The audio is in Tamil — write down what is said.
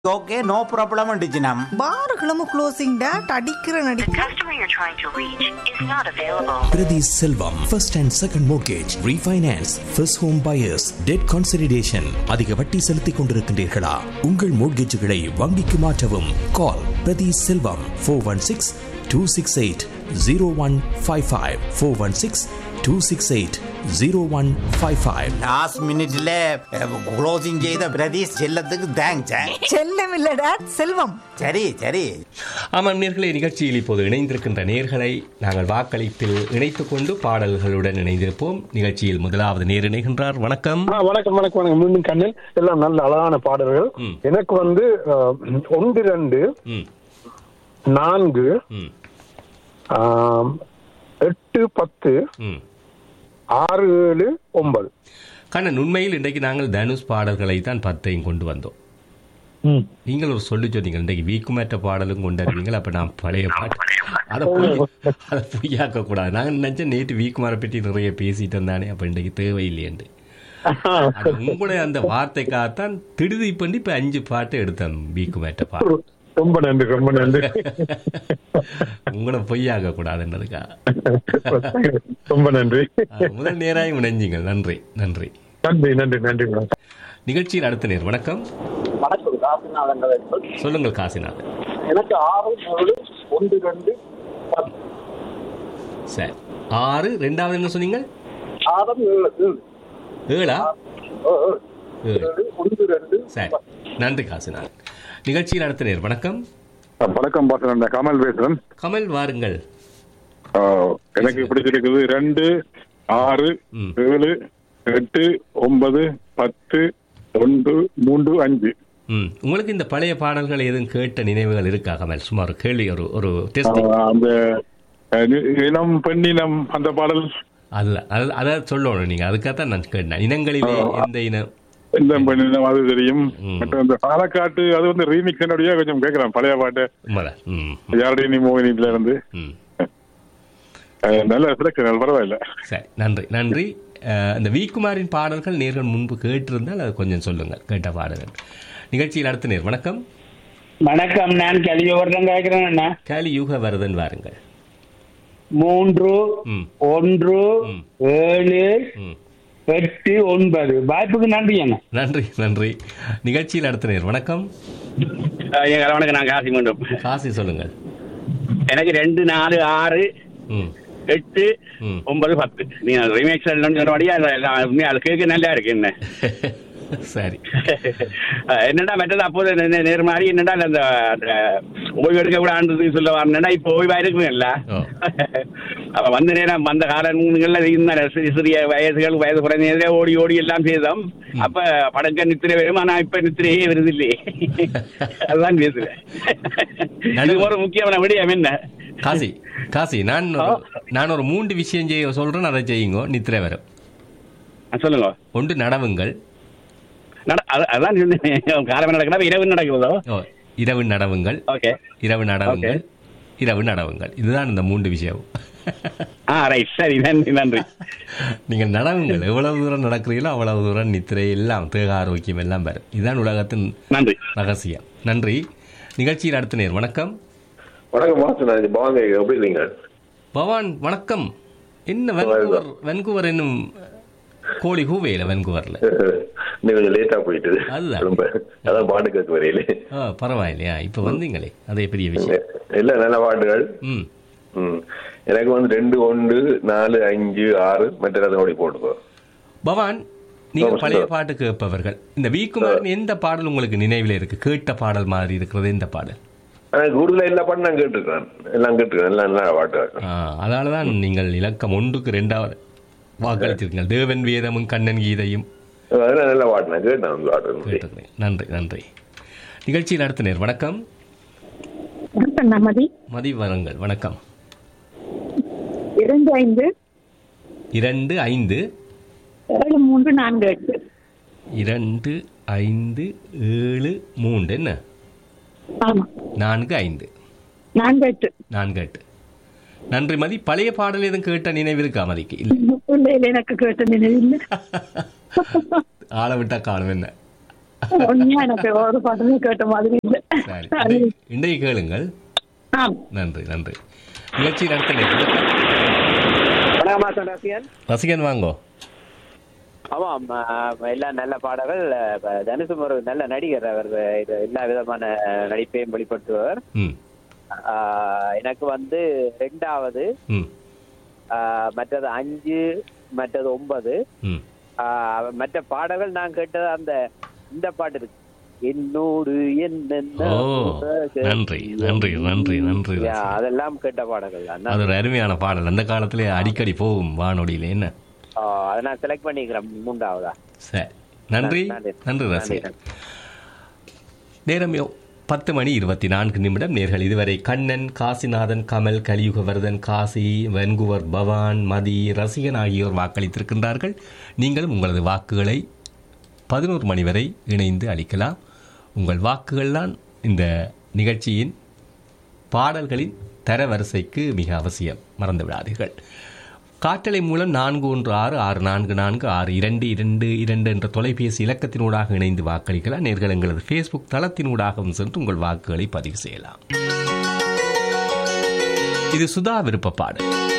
ஓகே நோ ப்ராப்ளம் டிஜினம் பாருகளும் க்ளோசிங் டேட் அடிக்கிற நடி The customer you're trying to reach is not available. Prati Selvam, first and second mortgage, refinance, first home buyers, debt consolidation. அதிக வட்டி செலுத்திக் கொண்டிருக்கின்றீர்களா உங்கள் மோட்கேஜுகளை வங்கிக்கு மாற்றவும் கால் பிரதி Selvam four one six two six eight zero one five five four one six two six eight zero one five five last மினிட்ல க்ளோசிங் செய்த பிரதீஷ் செல்லத்துக்கு தேங்க்ஸ் செல்லம் இல்ல டேட் செல்வம் சரி சரி ஆமாம் நேர்களே நிகழ்ச்சியில் இப்போது இணைந்திருக்கின்ற நேர்களை நாங்கள் வாக்களிப்பில் இணைத்துக் கொண்டு பாடல்களுடன் இணைந்திருப்போம் நிகழ்ச்சியில் முதலாவது நேர் இணைகின்றார் வணக்கம் ஆ, வணக்கம் வணக்கம் வணக்கம் மீண்டும் கண்ணில் எல்லாம் நல்ல அழகான பாடல்கள் ம். எனக்கு வந்து அஹ், ஒன்று ரெண்டு ம் நான்கு ம் ஆம், எட்டு பத்து ம் ஆறு ஏழு ஒன்பது கண்ணன் உண்மையில் இன்றைக்கு நாங்கள் தனுஷ் பாடல்களை தான் பத்தையும் கொண்டு வந்தோம் நீங்கள் ஒரு சொல்லி சொன்னீங்க இன்றைக்கு வீக்குமேற்ற பாடலும் கொண்டு வருவீங்கள் அப்ப நான் பழைய பாட்டு அதை பொய் அதை பொய்யாக்க கூடாது நாங்கள் நினைச்சேன் நேற்று வீக்குமாரை பற்றி நிறைய பேசிட்டு இருந்தானே அப்ப இன்றைக்கு தேவையில்லையேண்டு அது உங்களுடைய அந்த வார்த்தைக்காகத்தான் திடுதி பண்ணி இப்ப அஞ்சு பாட்டு எடுத்தேன் வீக்குமேற்ற பாட்டு ரொம்ப நன்றி ரொம்ப நன்றி உங்களை பொய்யாக்க கூடாதுன்றதுக்கா ரொம்ப நன்றி அஹ், முதல் நேராக இணைஞ்சிங்கள் நன்றி நன்றி நன்றி நன்றி நன்றி வணக்கம். நிகழ்ச்சியில் அடுத்த நேர் வணக்கம் வணக்கம் காசிநாதன் அவர்கள். சொல்லுங்கள் காசிநாதன் எனக்கு ஆறு ஏழு ஒன்று ரெண்டு பத்து சரி ஆறு ரெண்டாவது என்ன சொன்னீங்க ஆறு ஏழு ஏழு ஏழா ஓ, ஓ. ஏழு ஏழு ஒன்று ரெண்டு சரி நன்றி காசிநாதன் நிகழ்ச்சியில் அடுத்த நேர் வணக்கம் வணக்கம் பாசன் நான் கமல் பேசுறேன் கமல் வாருங்கள் ஆ, எனக்கு பிடிச்சிருக்குது ரெண்டு ஆறு ம். ஏழு எட்டு ஒன்பது பத்து ஒன்று மூன்று அஞ்சு ம் உங்களுக்கு இந்த பழைய பாடல்கள் எதுவும் கேட்ட நினைவுகள் இருக்கா கமல் சும்மா ஒரு கேள்வி ஒரு ஒரு ஆ, டெஸ்டிங் அந்த அஹ், நி- இனம் பெண்ணினம் அந்த பாடல் அதுல அது அதை சொல்லணும் நீங்க அதுக்காகத்தான் நான் கேட்டேன் இனங்களிலே எந்த இனம் இந்த பெண்ணினம் அது தெரியும் ம். மற்றும் அந்த பாலக்காட்டு அது வந்து ரீமிக்ஸ் என்னுடைய கொஞ்சம் கேட்கலாம் பழைய பாட்டு உண்மைதான் ம் யாருடைய மோகினில இருந்து ம் அஹ், நல்ல செலக்ஷன் பரவாயில்ல சரி நன்றி நன்றி அஹ், இந்த வி குமாரின் பாடல்கள் நேர்கள் முன்பு கேட்டிருந்தால் அது கொஞ்சம் சொல்லுங்கள் கேட்ட பாடல்கள் நிகழ்ச்சியில் அடுத்த நேர் வணக்கம் வணக்கம் நான் கலியோர்தான் கேட்கிறேன் அண்ணா கேலி யூக வரதன் வாருங்கள் மூன்று ம் ஒன்று ம். ஏழு ம் எட்டு ஒன்பது வாய்ப்புக்கு நன்றி அண்ணா நன்றி நன்றி நிகழ்ச்சியில் அடுத்த நேர் வணக்கம் வணக்கம் நான் காசி மீண்டும் காசி சொல்லுங்கள் எனக்கு ரெண்டு நாலு ஆறு ம் எட்டு ம். ஒன்பது பத்து நீங்க ரிமேக்ஸ் சொன்னபடியா அது கேட்க நல்லா இருக்கு என்ன சரி என்னடா மெட்டது அப்போது நே- நே- நேர் மாதிரி என்னடா அந்த அந்த ஓய்வு எடுக்க கூட ஆண்டு சொல்ல வரணும்னா இப்போ ஓய்வா இருக்குங்கல்ல ஓ. அப்ப வந்த நேரம் வந்த காலங்கள்ல இருந்தா சிறிய சிறிய வயசுகள் வயது குறைந்த ஓடி ஓடி எல்லாம் செய்தோம் அப்ப படக்க நித்திரை வரும் ஆனா இப்ப நித்திரையே வருது இல்லையே அதுதான் பேசுறேன் இது ஒரு முக்கியமான விடயம் என்ன காசி காசி நான் ஒரு- நான் ஒரு மூன்று விஷயம் செய்ய சொல்றேன் அதை செய்யுங்க நித்திரை வரும் ஆ, சொல்லுங்க ஒன்று நடவுங்கள் நட- அது- அதான் சொன்னேன் காலம் நடக்கிறதா இரவு நடக்கிறதோ ஓ இரவு நடவுங்கள் ஓகே இரவு நடவுங்கள் இரவு நடவுங்கள் இதுதான் இந்த மூன்று விஷயம் ஆ ரைட் சரி நன்றி நன்றி நீங்கள் நடவுங்கள் எவ்வளவு தூரம் நடக்கிறீங்களோ அவ்வளவு தூரம் நித்திரை எல்லாம் தேக ஆரோக்கியம் எல்லாம் வரும் இதுதான் உலகத்தின் நன்றி ரகசியம் நன்றி நிகழ்ச்சியில் அடுத்த நேர் வணக்கம் வணக்கம் மாஸ்டர் நான் பவான் எப்படி இருக்கீங்க பவான் வணக்கம் என்ன வென்கூவர் வென்கூவர் என்னும் கோழி கூவையில் வென்கூவரில் இன்னும் கொஞ்சம் லேட்டா போயிட்டு அதுதான். ரொம்ப அதான் பாட்டு கேட்க வரையில ஆ பரவாயில்லையா இப்போ வந்தீங்களே அதே பெரிய விஷயம் இல்ல நல்ல பாட்டுகள் ம் ம். எனக்கு வந்து ரெண்டு ஒன்று நாலு அஞ்சு ஆறு மற்ற அதனோட போட்டுக்கோ பவான் நீங்கள் ஆமா, பழைய சொல்லுங்க. பாட்டு கேட்பவர்கள் இந்த வீக்குமாரின் எந்த பாடல் உங்களுக்கு நினைவில் இருக்கு கேட்ட பாடல் மாதிரி இருக்கிறது எந்த பாடல் ஆனா கூடுதலா எல்லா பாட்டும் நான் கேட்டிருக்கேன் எல்லாம் கேட்டிருக்கேன் எல்லாம் நல்ல பாட்டுகள் ஆ, அதனால தான் நீங்கள் இலக்கம் ஒன்றுக்கு ரெண்டாவது வாக்களித்திருக்கீங்க தேவன் வேதமும் கண்ணன் கீதையும் அதெல்லாம் நல்ல பாட்டு நான் கேட்டேன் அந்த பாட்டு கேட்டிருக்கிறேன் நன்றி நன்றி நிகழ்ச்சியில் அடுத்த நேர் வணக்கம் மதி மதி வரங்கள் வணக்கம் இரண்டு ஐந்து இரண்டு ஐந்து ஏழு மூன்று நான்கு எட்டு இரண்டு ஐந்து ஏழு மூன்று என்ன ஆமா நான்கு ஐந்து நான்கு எட்டு நான்கு எட்டு நன்றி மதி பழைய பாடல் எதுவும் கேட்ட நினைவு இருக்கா மதிக்கு இல்லை பிள்ளையில எனக்கு கேட்ட நினைவில் ஆள விட்டா காணும் என்ன உண்மையா எனக்கு ஒரு பாட்டுமே கேட்ட மாதிரி இல்லை சரி இன்றை- இன்றைய கேளுங்கள் ஆம் நன்றி நன்றி நிகழ்ச்சி நடத்த நேரம். வணக்கம் மாசம் ரசிகன் ரசிகன் வாங்கோ ஆமாம் ஆஹ் எல்லாம் நல்ல பாடல்கள் இப்ப தனுஷும் ஒரு நல்ல நடிகர் அவர் இது எல்லா விதமான நடிப்பையும் வெளிப்படுத்துவர் ம் ஆஹ் எனக்கு வந்து ரெண்டாவது ம் ஆஹ் மற்றது அஞ்சு மற்றது ஒன்பது ம் ஆஹ் மற்ற பாடல்கள் நான் கேட்டது அந்த இந்த பாட்டு இருக்கு என்னோடு என்னென்ன ஓ உறவு நன்றி நன்றி நன்றி நன்றி யா, அதெல்லாம் கேட்ட பாடல்கள் தான் அது ஒரு அருமையான பாடல் அந்த காலத்திலே அடிக்கடி போகும் வானொலியில என்ன ஆஹ் அதை நான் செலக்ட் பண்ணிக்கிறேன் மூன்றாவதா சரி நன்றி நன்றி. நன்றி ரசிகன் நேரம் யோ- பத்து மணி இருபத்தி நான்கு நிமிடம் நேர்கள் இதுவரை கண்ணன் காசிநாதன் கமல் கலியுகவர்தன் காசி வென்குவர் பவான் மதி ரசிகன் ஆகியோர் வாக்களித்திருக்கின்றார்கள் நீங்களும் உங்களது வாக்குகளை பதினோரு மணி வரை இணைந்து அளிக்கலாம் உங்கள் வாக்குகள்தான் இந்த நிகழ்ச்சியின் பாடல்களின் தரவரிசைக்கு மிக அவசியம் மறந்து விடாதீர்கள் காற்றலை மூலம் நான்கு ஒன்று ஆறு ஆறு நான்கு நான்கு ஆறு இரண்டு இரண்டு இரண்டு என்ற தொலைபேசி இலக்கத்தினூடாக இணைந்து வாக்களிக்கலாம் நேர்கள் எங்களது ஃபேஸ்புக் தளத்தினூடாகவும் சென்று உங்கள் வாக்குகளை பதிவு செய்யலாம் இது சுதா விருப்ப பாடல்